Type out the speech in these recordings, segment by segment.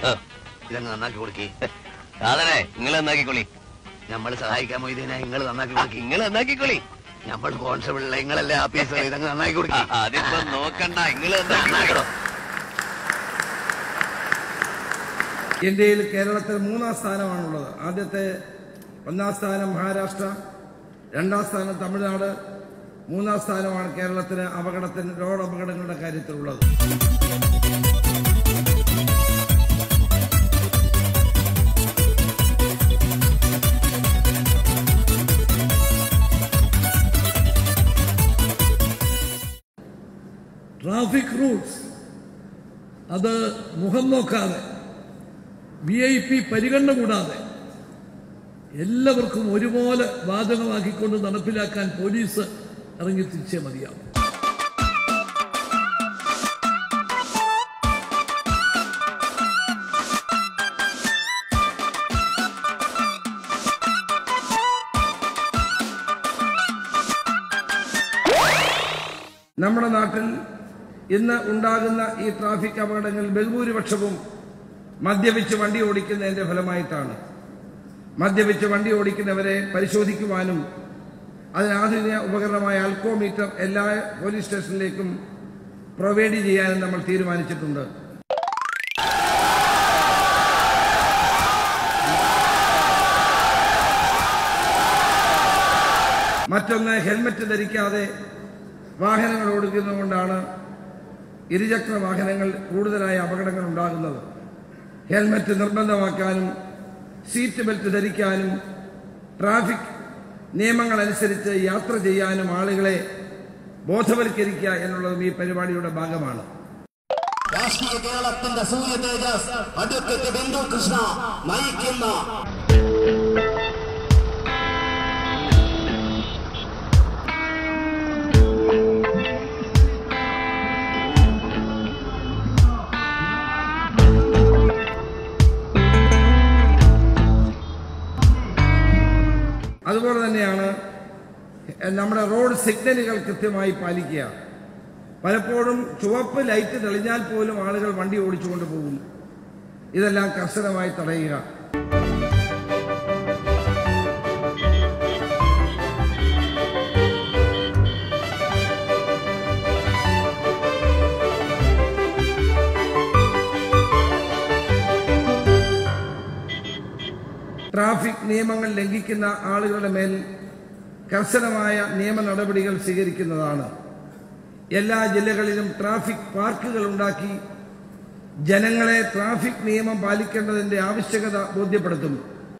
ഇതങ്ങ് നന്നാക്കി കൊടുക്കി സാധനെ നിങ്ങൾ നന്നാക്കിക്കൊള്ളി നമ്മൾ സഹായിക്കാൻ മൊയ്തീനെ നിങ്ങൾ നന്നാക്കി കൊടുക്കി നിങ്ങൾ നന്നാക്കിക്കൊള്ളി നമ്മൾ കോൺസ്റ്റബിളിലെ നിങ്ങളല്ലേ ആഫീസർ ഇതങ്ങ് നന്നാക്കി കൊടുക്കി അതിപ്പോ നോക്കണ്ട നിങ്ങൾ നന്നാക്കടോ ഇന്ത്യയിൽ കേരളത്തിൽ മൂന്നാം സ്ഥാനമാണുള്ളത് ആദ്യത്തെ ഒന്നാം സ്ഥാനം മഹാരാഷ്ട്ര രണ്ടാം സ്ഥാനം തമിഴ്നാട് മൂന്നാം സ്ഥാനമാണ് കേരളത്തിന് അപകടത്തിന് റോഡ് അപകടങ്ങളുടെ കാര്യത്തിലുള്ളത് ട്രാഫിക് റൂൾസ് അത് മുഖം നോക്കാതെ വി ഐ പി പരിഗണന കൂടാതെ എല്ലാവർക്കും ഒരുപോലെ ബാധകമാക്കിക്കൊണ്ട് നടപ്പിലാക്കാൻ പോലീസ് ഇറങ്ങി തിരിച്ചേ മതിയാവും നമ്മുടെ നാട്ടിൽ ഇന്ന് ഉണ്ടാകുന്ന ഈ ട്രാഫിക് അപകടങ്ങളിൽ ബഹുഭൂരിപക്ഷവും മദ്യപിച്ച് വണ്ടി ഓടിക്കുന്നതിന്റെ ഫലമായിട്ടാണ് മദ്യപിച്ച് വണ്ടി ഓടിക്കുന്നവരെ പരിശോധിക്കുവാനും അതിന് ആധുനിക ഉപകരണമായ അൽക്കോമീറ്റർ എല്ലാ പോലീസ് സ്റ്റേഷനിലേക്കും പ്രൊവൈഡ് ചെയ്യാനും നമ്മൾ തീരുമാനിച്ചിട്ടുണ്ട് മറ്റൊന്ന് ഹെൽമറ്റ് ധരിക്കാതെ വാഹനങ്ങൾ ഓടിക്കുന്നതുകൊണ്ടാണ് ഇരുചക്ര വാഹനങ്ങൾ കൂടുതലായ അപകടങ്ങൾ ഉണ്ടാകുന്നത് ഹെൽമറ്റ് നിർബന്ധമാക്കാനും സീറ്റ് ബെൽറ്റ് ധരിക്കാനും ട്രാഫിക് നിയമങ്ങൾ അനുസരിച്ച് യാത്ര ചെയ്യാനും ആളുകളെ ബോധവൽക്കരിക്കുക എന്നുള്ളതും ഈ പരിപാടിയുടെ ഭാഗമാണ് രാഷ്ട്രീയ കേരളത്തിന്റെ സൂര്യ തേജസ് അഡ്വക്കേറ്റ് ബിന്ദു കൃഷ്ണ നയിക്കുന്ന അതുപോലെ തന്നെയാണ് നമ്മുടെ റോഡ് സിഗ്നലുകൾ കൃത്യമായി പാലിക്കുക പലപ്പോഴും ചുവപ്പ് ലൈറ്റ് തെളിഞ്ഞാൽ പോലും ആളുകൾ വണ്ടി ഓടിച്ചുകൊണ്ട് പോകും ഇതെല്ലാം കർശനമായി തടയുക ട്രാഫിക് നിയമങ്ങൾ ലംഘിക്കുന്ന ആളുകളുടെ മേൽ കർശനമായ നിയമ നടപടികൾ സ്വീകരിക്കുന്നതാണ് എല്ലാ ജില്ലകളിലും ട്രാഫിക് പാർക്കുകൾ ഉണ്ടാക്കി ജനങ്ങളെ ട്രാഫിക് നിയമം പാലിക്കേണ്ടതിന്റെ ആവശ്യകത ബോധ്യപ്പെടുത്തും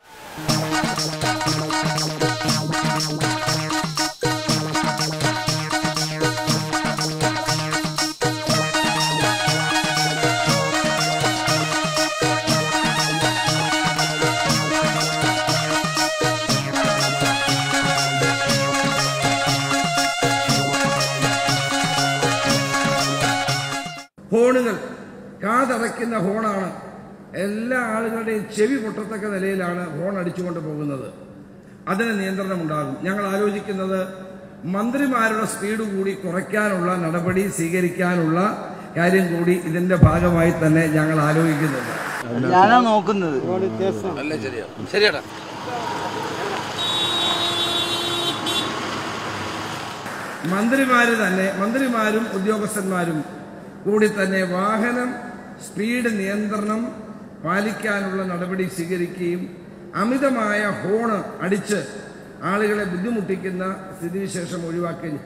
ഹോണുകൾ കാതടയ്ക്കുന്ന ഹോണാണ് എല്ലാ ആളുകളുടെയും ചെവി പൊട്ടത്തക്ക നിലയിലാണ് ഹോൺ അടിച്ചുകൊണ്ട് പോകുന്നത് അതിന് നിയന്ത്രണമുണ്ടാകും ഞങ്ങൾ ആലോചിക്കുന്നത് മന്ത്രിമാരുടെ സ്പീഡ് കൂടി കുറയ്ക്കാനുള്ള നടപടി സ്വീകരിക്കാനുള്ള കാര്യം കൂടി ഇതിന്റെ ഭാഗമായി തന്നെ ഞങ്ങൾ ആലോചിക്കുന്നുണ്ട് ഞാനാ നോക്കുന്നത് ശരിയാടാ മന്ത്രിമാര് തന്നെ മന്ത്രിമാരും ഉദ്യോഗസ്ഥന്മാരും കൂടി തന്നെ വാഹനം സ്പീഡ് നിയന്ത്രണം പാലിക്കാനുള്ള നടപടി സ്വീകരിക്കുകയും അമിതമായ ഹോണ് അടിച്ച് ആളുകളെ ബുദ്ധിമുട്ടിക്കുന്ന സ്ഥിതിവിശേഷം ഒഴിവാക്കുകയും